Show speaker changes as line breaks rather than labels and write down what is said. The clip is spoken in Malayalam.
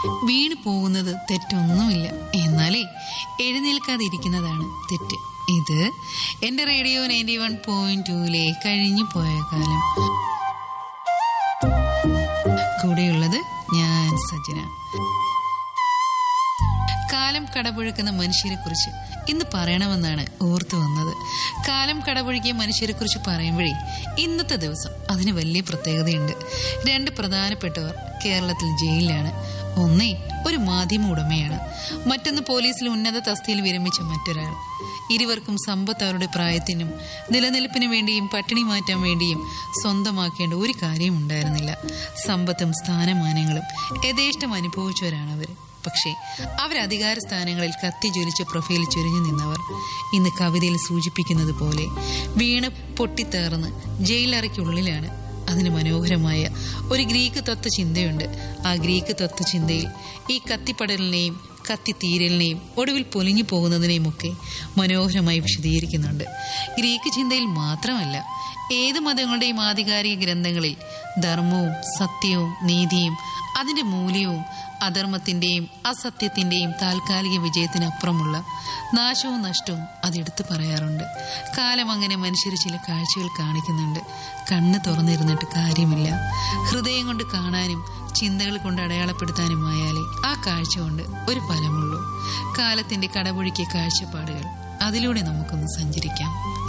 വീണു പോകുന്നത് തെറ്റൊന്നുമില്ല എന്നാലേ എഴുന്നേൽക്കാതിരിക്കുന്നതാണ് തെറ്റ് ഇത് എന്റെ റേഡിയോ നയൻറ്റി വൺ പോയിന്റ് ടൂലെ കഴിഞ്ഞു പോയ കാലം കൂടെയുള്ളത് ഞാൻ സജ്ജന കാലം കടപുഴക്കുന്ന മനുഷ്യരെ കുറിച്ച് ഇന്ന് പറയണമെന്നാണ് ഓർത്തു വന്നത് കാലം കടപുഴകിയ മനുഷ്യരെ കുറിച്ച് പറയുമ്പോഴേ ഇന്നത്തെ ദിവസം അതിന് വലിയ പ്രത്യേകതയുണ്ട് രണ്ട് പ്രധാനപ്പെട്ടവർ കേരളത്തിൽ ജയിലിലാണ് ഒന്നേ ഒരു മാധ്യമ ഉടമയാണ് മറ്റൊന്ന് പോലീസിൽ ഉന്നത തസ്തിയിൽ വിരമിച്ച മറ്റൊരാൾ ഇരുവർക്കും സമ്പത്ത് അവരുടെ പ്രായത്തിനും നിലനിൽപ്പിനു വേണ്ടിയും പട്ടിണി മാറ്റാൻ വേണ്ടിയും സ്വന്തമാക്കേണ്ട ഒരു കാര്യവും ഉണ്ടായിരുന്നില്ല സമ്പത്തും സ്ഥാനമാനങ്ങളും യഥേഷ്ടം അനുഭവിച്ചവരാണ് അവർ പക്ഷേ അവർ അധികാര സ്ഥാനങ്ങളിൽ കത്തി ജ്വലിച്ച പ്രൊഫൈൽ ചുരിഞ്ഞു നിന്നവർ ഇന്ന് കവിതയിൽ സൂചിപ്പിക്കുന്നത് പോലെ വീണ് പൊട്ടിത്തേർന്ന് ജയിലറയ്ക്കുള്ളിലാണ് അതിന് മനോഹരമായ ഒരു ഗ്രീക്ക് തത്വ ചിന്തയുണ്ട് ആ ഗ്രീക്ക് തത്വ ചിന്തയിൽ ഈ കത്തിപ്പടലിനെയും കത്തിത്തീരലിനെയും ഒടുവിൽ പൊലിഞ്ഞു പോകുന്നതിനെയും ഒക്കെ മനോഹരമായി വിശദീകരിക്കുന്നുണ്ട് ഗ്രീക്ക് ചിന്തയിൽ മാത്രമല്ല ഏത് മതങ്ങളുടെയും ആധികാരിക ഗ്രന്ഥങ്ങളിൽ ധർമ്മവും സത്യവും നീതിയും അതിന്റെ മൂല്യവും അധർമ്മത്തിന്റെയും അസത്യത്തിന്റെയും താൽക്കാലിക വിജയത്തിനപ്പുറമുള്ള നാശവും നഷ്ടവും അതെടുത്തു പറയാറുണ്ട് കാലം അങ്ങനെ മനുഷ്യർ ചില കാഴ്ചകൾ കാണിക്കുന്നുണ്ട് കണ്ണ് തുറന്നിരുന്നിട്ട് കാര്യമില്ല ഹൃദയം കൊണ്ട് കാണാനും ചിന്തകൾ കൊണ്ട് അടയാളപ്പെടുത്താനുമായാലേ ആ കാഴ്ച കൊണ്ട് ഒരു ഫലമുള്ളൂ കാലത്തിന്റെ കടപൊഴുക്കിയ കാഴ്ചപ്പാടുകൾ അതിലൂടെ നമുക്കൊന്ന് സഞ്ചരിക്കാം